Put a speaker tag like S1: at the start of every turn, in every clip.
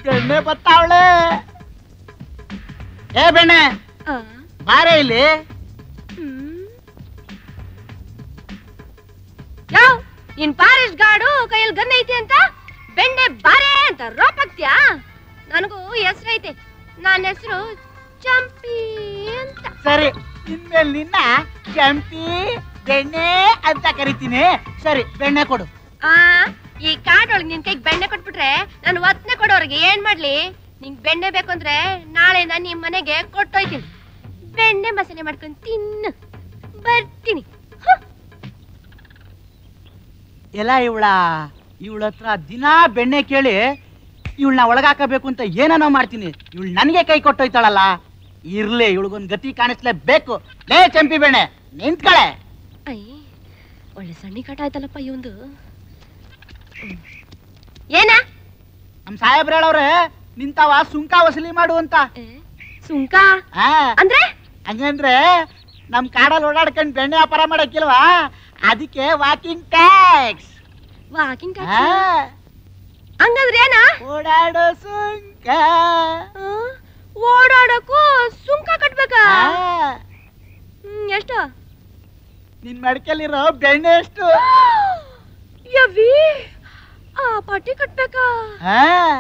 S1: ಬೆಣ್ಣೆ ಬತ್ತಾವಳೆ ಏ ಬೆಣ್ಣೆ
S2: ಆ,
S1: ಬಾರೆ ಇಲ್ಲಿ
S2: ಹ್ಮ್. ಯಾವ್ ನಿನ್ ಫಾರೆಸ್ಟ್ ಗಾರ್ಡು ಕೈಯಲ್ಲಿ ಗನ್ ಐತಿ ಅಂತ ಬೆಂಡೆ ಬಾರೆ ಅಂತ ರೋಪ್ ಹಾಕ್ತ್ಯಾ ನನಗೂ ಹೆಸರೈತೆ ನನ್ನ ಹೆಸರು ಚಂಪಿ ಅಂತ
S1: ಸರಿ ಇನ್ಮೇಲೆ ನಿನ್ನ ಕೆಂಪಿ ಬೆಣ್ಣೆ ಅಂತ ಕರಿತೀನಿ ಸರಿ ಬೆಣ್ಣೆ ಕೊಡು
S2: ಆ ಈ ಕಾಡೊಳಗ್ ನಿನ್ ಕೈಗೆ ಬೆಣ್ಣೆ ಕೊಟ್ಬಿಟ್ರೆ ನಾನು ಒತ್ನೆ ಕೊಡೋರ್ಗೆ ಏನ್ ಮಾಡ್ಲಿ ನಿಂಗ್ ಬೆಣ್ಣೆ ಬೇಕು ಅಂದ್ರೆ ನಾಳೆಯಿಂದ ನಿಮ್ ಮನೆಗೆ ಕೊಟ್ಟೋಯ್ತೀನಿ ಬೆಣ್ಣೆ ಮಸಾಲೆ ಮಾಡ್ಕೊಂಡ್ ತಿನ್ನು ಬರ್ತೀನಿ ಹ.
S1: ಎಲ್ಲ ಇವಳ ಇವಳ ಹತ್ರ ದಿನಾ ಬೆಣ್ಣೆ ಕೇಳಿ ಇವಳನ್ನ ಒಳಗಾಕಬೇಕು ಅಂತ ಏನೇನೋ ಮಾಡ್ತೀನಿ ಇವಳು ನನಗೆ ಕೈ ಕೊಟ್ಟೋಯ್ತಾಳಲ್ಲ ಇರ್ಲಿ ಇವಳಿಗೊಂದು ಗತಿ ಕಾಣಿಸ್ಲೇಬೇಕು ಲೇ ಚಂಪಿ ಬೆಣ್ಣೆ ನಿಂತ್ಕಳೆ
S2: ಐ ಒಳ್ಳೆ ಸಣ್ಣಿ ಕಾಟ ಆಯ್ತಲ್ಲಪ್ಪ ಇವಂದು ಏನ
S1: ನಮ್ ಸಾಹೇಬ್ರ ಹೇಳವ್ರೆ ನಿಂತಾವ ಸುಂಕ ವಸೂಲಿ ಮಾಡು ಅಂತ
S2: ಏ, ಸುಂಕ
S1: ಆ,
S2: ಅಂದ್ರೆ
S1: ಹಂಗಂದ್ರೆ ನಮ್ ಕಾಡಲ್ಲಿ ಓಡಾಡ್ಕೊಂಡ್ ಬೆಣ್ಣೆ ವ್ಯಾಪಾರ ಮಾಡಕ್ಕಿಲ್ವಾ ಅದಕ್ಕೆ ವಾಕಿಂಗ್ ಟ್ಯಾಕ್ಸ್
S2: ವಾಕಿಂಗ್
S1: ಆ,
S2: ಹಂಗಂದ್ರೆ ಏನ
S1: ಓಡಾಡೋ ಸುಂಕ
S2: ಆ, ಓಡಾಡಕ್ಕೂ ಸುಂಕ ಕಟ್ಬೇಕಾ
S1: ಆ,
S2: ಹ್ಮ್, ಎಷ್ಟು
S1: ನಿನ್ ಮಡ್ಕಲ್ಲಿರೋ ಬೆಣ್ಣೆ ಎಷ್ಟು
S2: ಯವ್ವಿ ಆ ಪಾಟಿ ಕಟ್ಬೇಕಾ
S1: ಆ,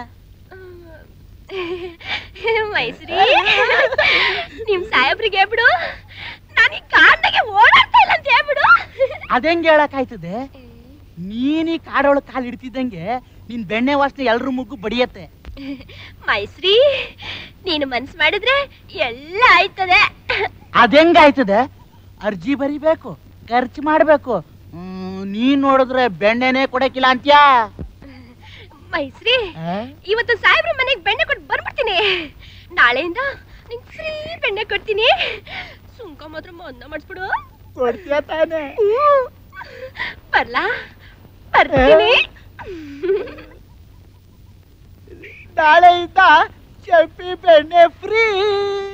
S2: ಮೈಸೂರಿ ನಿಮ್ ಸಾಹೇಬ್ರಿಗೆ ಹೇಳ್ಬಿಡು ನಾನು ಈ ಕಾಡ್ನಾಗೆ ಓಡಾಡ್ತಾ ಇಲ್ಲ ಅಂತ ಹೇಳ್ಬಿಡು
S1: ಅದೆಂಗ್ ಹೇಳಕ್ಕಾಯ್ತದೆ ನೀನ್ ಈ ಕಾಡೊಳಗ್ ಕಾಲ್ ಇಡ್ತಿದ್ದಂಗೆ ನಿನ್ ಬೆಣ್ಣೆ ವಾಸನೆ ಎಲ್ರ ಮುಗ್ಗು ಬಡಿಯತ್ತೆ
S2: ಮೈಸ್ರಿ ನೀನು ಮನ್ಸ್ ಮಾಡಿದ್ರೆ ಎಲ್ಲ ಆಯ್ತದೆ
S1: ಅದೆಂಗಾಯ್ತದೆ ಅರ್ಜಿ ಬರಿಬೇಕು ಖರ್ಚು ಮಾಡ್ಬೇಕು ಹ್ಮ್, ನೀನ್ ನೋಡಿದ್ರೆ ಬೆಣ್ಣೆನೆ ಕೊಡಕ್ಕಿಲ್ಲ ಅಂತ್ಯಾ
S2: ಮೈಸ್ರಿ
S1: ಆ?
S2: ಇವತ್ತು ಸಾಹೇಬ್ರ ಮನೆಗೆ ಬೆಣ್ಣೆ ಕೊಟ್ಟು ಬರ್ಬಿಡ್ತೀನಿ ನಾಳೆಯಿಂದ ನಿಂಗೆ ಫ್ರೀ ಬೆಣ್ಣೆ ಕೊಡ್ತೀನಿ ಸುಂಕ ಮಾತ್ರ ಮೊನ್ನ ಮಾಡಿಸ್ಬಿಡು
S1: ಕೊಡ್ತೀಯ ತಾನೆ
S2: ಹ್ಮ್. ಬರ್ಲಾ ಬರ್ತೀನಿ
S1: ನಾಳೆಯಿಂದ ಚಪ್ಪಿ ಬೆಣ್ಣೆ ಫ್ರೀ